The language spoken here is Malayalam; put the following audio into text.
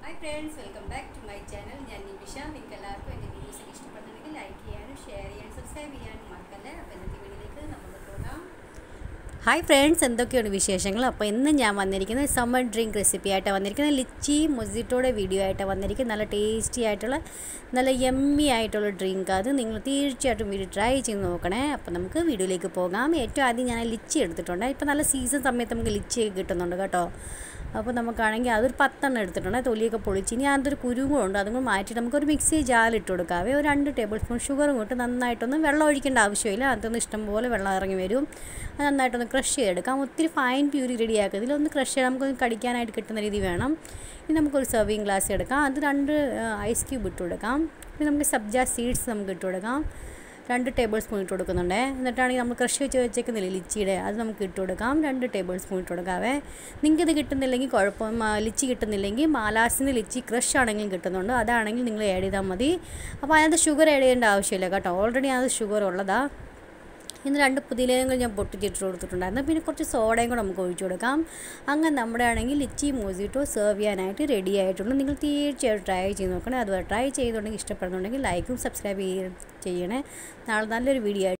hi friends welcome back to my channel ഞാൻ നിമിഷ നിങ്ങൾക്ക് എല്ലാവർക്കും എൻ്റെ വീഡിയോസ് ഒക്കെ ഇഷ്ടപ്പെടുന്നുണ്ടെങ്കിൽ ലൈക്ക് ചെയ്യാനും ഷെയർ ചെയ്യാനും സബ്സ്ക്രൈബ് ചെയ്യാനും മറക്കല്ലേ അപ്പോൾ ഇന്നത്തെ വീഡിയോയിലേക്ക് നമുക്ക് പോകാം ഹായ് ഫ്രണ്ട്സ് എന്തൊക്കെയാണ് വിശേഷങ്ങൾ അപ്പോൾ ഇന്ന് ഞാൻ വന്നിരിക്കുന്നത് സമ്മർ ഡ്രിങ്ക് റെസിപ്പി ആയിട്ട് വന്നിരിക്കുന്നത് ലിച്ചി മൊസിറ്റോയുടെ വീഡിയോ ആയിട്ട് വന്നിരിക്കുന്നത് നല്ല ടേസ്റ്റി ആയിട്ടുള്ള നല്ല യമ്മി ആയിട്ടുള്ള ഡ്രിങ്ക് അത് നിങ്ങൾ തീർച്ചയായിട്ടും വീഡിയോ ട്രൈ ചെയ്ത് നോക്കണേ അപ്പോൾ നമുക്ക് വീഡിയോയിലേക്ക് പോകാം ഏറ്റവും ആദ്യം ഞാൻ ലിച്ചി എടുത്തിട്ടുണ്ട് ഇപ്പോൾ നല്ല സീസൺ സമയത്ത് നമുക്ക് ലിച്ചിയൊക്കെ കിട്ടുന്നുണ്ട് കേട്ടോ അപ്പോൾ നമുക്കാണെങ്കിൽ അതൊരു പത്തെണ്ണം എടുത്തിട്ടുണ്ട് തൊലിയൊക്കെ പൊളിച്ച് ഇനി അതിൻ്റെ ഒരു കുരുവും ഉണ്ട് അതും കൂടി മാറ്റിയിട്ട് നമുക്കൊരു മിക്സി ജാലിട്ട് കൊടുക്കാവേ ഒരു രണ്ട് ടേബിൾ സ്പൂൺ ഷുഗറും കൂട്ട് നന്നായിട്ടൊന്ന് വെള്ളം ഒഴിക്കേണ്ട ആവശ്യമില്ല അതൊന്ന് ഇഷ്ടംപോലെ വെള്ളം ഇറങ്ങി വരും അത് നന്നായിട്ടൊന്ന് ക്രഷ് ചെയ്തെടുക്കാം ഒത്തിരി ഫൈൻ പ്യൂരി റെഡിയാക്കുക ഇതിലൊന്ന് ക്രഷ് ചെയ്ത് നമുക്കൊന്ന് കടിക്കാനായിട്ട് കിട്ടുന്ന രീതി വേണം ഇനി നമുക്കൊരു സെർവിങ് ഗ്ലാസ് എടുക്കാം അത് രണ്ട് ഐസ് ക്യൂബ് ഇട്ട് കൊടുക്കാം പിന്നെ നമുക്ക് സബ്ജ സീഡ്സ് നമുക്ക് ഇട്ട് കൊടുക്കാം രണ്ട് ടേബിൾ സ്പൂൺ ഇട്ട് കൊടുക്കുന്നുണ്ട് എന്നിട്ടാണെങ്കിൽ നമ്മൾ ക്രഷ് വെച്ച് വെച്ചേക്കുന്നില്ല ലിച്ചിയുടെ അത് നമുക്ക് ഇട്ട് കൊടുക്കാം രണ്ട് ടേബിൾ സ്പൂൺ ഇട്ട് കൊടുക്കാവേ നിങ്ങൾക്ക് ഇത് കിട്ടുന്നില്ലെങ്കിൽ കുഴപ്പം ആ, ലിച്ചി കിട്ടുന്നില്ലെങ്കിൽ മാലാസിന് ലിച്ചി ക്രഷ് ആണെങ്കിലും കിട്ടുന്നുണ്ട് അതാണെങ്കിൽ നിങ്ങൾ ആഡ് ചെയ്താൽ മതി അപ്പോൾ അതിനകത്ത് ഷുഗർ ആഡ് ചെയ്യേണ്ട ആവശ്യമില്ല കേട്ടോ ഓൾറെഡി അത് ഷുഗർ ഉള്ളതാണ് ഇന്ന് രണ്ട് പുതിനകൾ ഞാൻ പൊട്ടിച്ചിട്ട് കൊടുത്തിട്ടുണ്ടായിരുന്നു പിന്നെ കുറച്ച് സോഡയും കൂടെ നമുക്ക് ഒഴിച്ചു കൊടുക്കാം അങ്ങനെ നമ്മുടെ ആണെങ്കിൽ ലിച്ചി മോസിറ്റോ സെർവ് ചെയ്യാനായിട്ട് റെഡി ആയിട്ടുണ്ട് നിങ്ങൾ തീർച്ചയായിട്ടും ട്രൈ ചെയ്ത് നോക്കണേ അതുപോലെ ട്രൈ ചെയ്തുണ്ടെങ്കിൽ ഇഷ്ടപ്പെടുന്നുണ്ടെങ്കിൽ ലൈക്കും സബ്സ്ക്രൈബ് ചെയ്യണേ നാളെ നല്ലൊരു വീഡിയോ